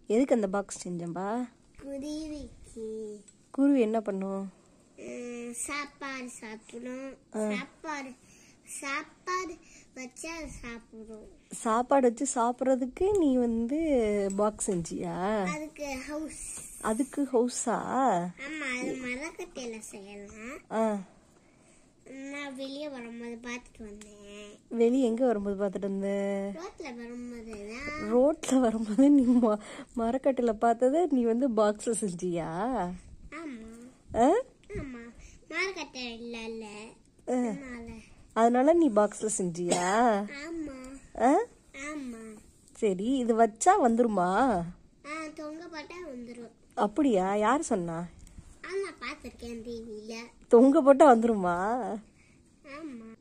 எதுக்கு அந்த பாக்ஸ் செஞ்சம்பா குருவிக்கு குருவி என்ன பண்ணும் ம், சாப்பாடு சாப்பிடும் சாப்பாடு சாப்பாடு வச்சா அது சாப்பிடும் சாப்பாடு வச்சு சாப்பிட்றதுக்கு நீ வந்து பாக்ஸ் செஞ்சியா அதுக்கு ஹவுஸ் அதுக்கு ஹவுஸா ஆமா அது மரக்கட்டையில செய்யலாம் ஆ நான் வெளியே வரும்போது பார்த்துட்டு வந்தேன் வெளியே எங்கே வரும்போது பார்த்துட்டு இருந்த ரோட்ல வரும்போது தான் ரோட்டில் வரும்போது நீ ம மரக்கட்டில் பார்த்தத நீ வந்து பாக்ஸில் செஞ்சியா ஆமா ஆ ஆமா மரக்கட்டை இல்ல இல்ல அதனால அதனால நீ பாக்ஸில் செஞ்சியா ஆமா ஆ ஆமா சரி இது வச்சா வந்துருமா ஆ தொங்க போட்டா வந்துடும் அப்படியா யார் சொன்னா ஆ நான் பார்த்துருக்கேன் டிவியில தொங்க போட்டா வந்துருமா ஆமா